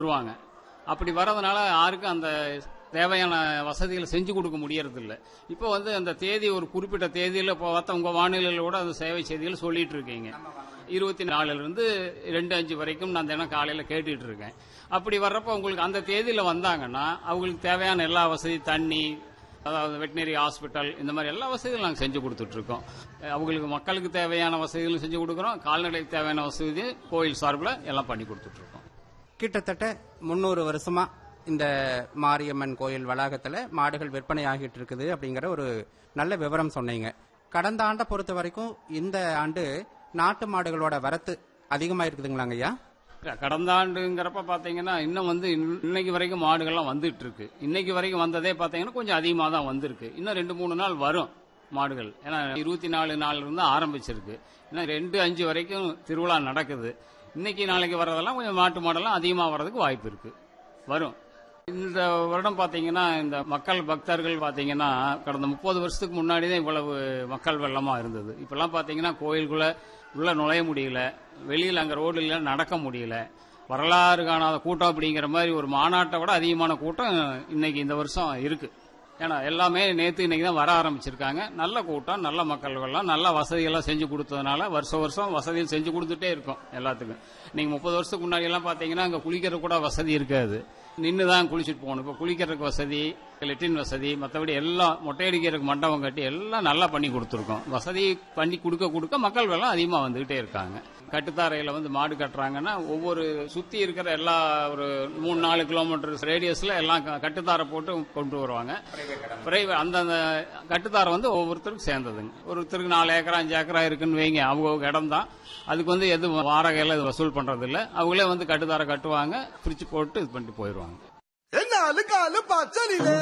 வருவாங்க அப்படி வர்றதுனால யாருக்கும் அந்த தேவையான வசதிகளை செஞ்சு கொடுக்க முடியறது இல்ல இப்போ வந்து அந்த தேதி ஒரு குறிப்பிட்ட தேதியில் இப்போ பார்த்தா உங்க வானிலையில் கூட அந்த சேவை செய்திகள் சொல்லிட்டு இருக்கீங்க இருபத்தி நாலுல இருந்து ரெண்டு அஞ்சு வரைக்கும் நான் தினம் காலையில கேட்டுட்டு இருக்கேன் அப்படி வர்றப்ப உங்களுக்கு அந்த தேதியில வந்தாங்கன்னா அவங்களுக்கு தேவையான எல்லா வசதி தண்ணி அதாவது வெட்டினரி ஹாஸ்பிட்டல் இந்த மாதிரி எல்லா வசதிகளும் நாங்கள் செஞ்சு கொடுத்துட்டு இருக்கோம் அவங்களுக்கு மக்களுக்கு தேவையான வசதிகளும் செஞ்சு கொடுக்குறோம் கால்நடைக்கு தேவையான வசதி கோயில் சார்பில் எல்லாம் பண்ணி கொடுத்துட்டு இருக்கோம் கிட்டத்தட்ட முந்நூறு வருஷமா இந்த மாரியம்மன் கோயில் வளாகத்துல மாடுகள் விற்பனை ஆகிட்டு இருக்குது அப்படிங்கிற ஒரு நல்ல விவரம் சொன்னீங்க கடந்த ஆண்டை பொறுத்த வரைக்கும் இந்த ஆண்டு நாட்டு மாடுகளோட வரத்து அதிகமா இருக்குதுங்களாங்க ஐயா இல்ல, கடந்த ஆண்டுங்கிறப்ப பாத்தீங்கன்னா இன்னும் வந்து இன்ன- இன்னைக்கு வரைக்கும் மாடுகள்லாம் வந்துட்டு இருக்கு இன்னைக்கு வரைக்கும் வந்ததே பாத்தீங்கன்னா கொஞ்சம் அதிகமாக தான் வந்திருக்கு இன்னும் ரெண்டு மூணு நாள் வரும் மாடுகள் ஏன்னா இருபத்தி நாலு நாள்ல இருந்து ஆரம்பிச்சிருக்கு இன்னும் ரெண்டு அஞ்சு வரைக்கும் திருவிழா நடக்குது இன்னைக்கு நாளைக்கு வர்றதெல்லாம் கொஞ்சம் மாட்டு மாடெல்லாம் அதிகமாக வர்றதுக்கு வாய்ப்பு இருக்கு வரும் இந்த வருடம் பாத்தீங்கன்னா இந்த மக்கள் பக்தர்கள் பாத்தீங்கன்னா கடந்த முப்பது வருஷத்துக்கு முன்னாடி தான் இவ்வளவு மக்கள் வெள்ளமா இருந்தது இப்பெல்லாம் பாத்தீங்கன்னா கோயிலுக்குள்ள உள்ள நுழைய முடியல வெளியில் அங்க ரோடுல நடக்க முடியல வரலாறு காணாத கூட்டம் அப்படிங்கிற மாதிரி ஒரு மாநாட்டை விட அதிகமான கூட்டம் இன்னைக்கு இந்த வருஷம் இருக்கு ஏன்னா எல்லாமே நேத்து இன்னைக்கு தான் வர ஆரம்பிச்சிருக்காங்க நல்ல கூட்டம் நல்ல மக்கள்கள்லாம் நல்ல வசதிகள்லாம் செஞ்சு கொடுத்ததுனால வருஷம் வருஷம் வசதிகள் செஞ்சு கொடுத்துட்டே இருக்கும் எல்லாத்துக்கும் நீங்க முப்பது வருஷத்துக்கு முன்னாடி எல்லாம் பாத்தீங்கன்னா அங்க குளிக்கிற கூட வசதி இருக்காது நின்று தான் குளிச்சுட்டு போகணும் இப்போ குளிக்கிறதுக்கு வசதி லெட்டின் வசதி மற்றபடி எல்லாம் மொட்டையடிக்கிறதுக்கு மண்டபம் கட்டி எல்லாம் நல்லா பண்ணி கொடுத்துருக்கோம் வசதி பண்ணி கொடுக்க கொடுக்க மக்கள் வெள்ளம் அதிகமாக வந்துகிட்டே இருக்காங்க கட்டுத்தாரையில் வந்து மாடு கட்டுறாங்கன்னா ஒவ்வொரு சுற்றி இருக்கிற எல்லா ஒரு மூணு நாலு கிலோமீட்டர் ரேடியஸில் எல்லாம் க- கட்டுத்தாரை போட்டு கொண்டு வருவாங்க பிரைவேட் அந்தந்த கட்டுத்தாரை வந்து ஒவ்வொருத்தருக்கும் சேர்ந்ததுங்க ஒருத்தருக்கு நாலு ஏக்கரா அஞ்சு ஏக்கரா இருக்குன்னு வைங்க அவங்க இடம் தான் அதுக்கு வந்து எது வாடகையில் இது வசூல் பண்றது இல்ல அவங்களே வந்து கட்டுத்தாரை கட்டுவாங்க பிரிச்சு போட்டு இது பண்ணிட்டு போயிடுவாங்க നാല് കാല് പച്ചലില്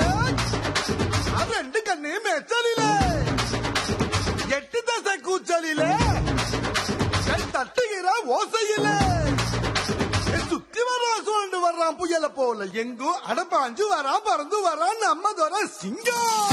ആ രണ്ട് കണ്ണേ മെച്ചലില് എട്ട് ദശ കൂച്ചലില് தட்டுகிற ஓசையில சுத்தி வர்றான் சுழண்டு வர்றான் புயல போல எங்கோ அடப்பாஞ்சு வரான் பறந்து வரான் நம்ம துறை சிங்கம்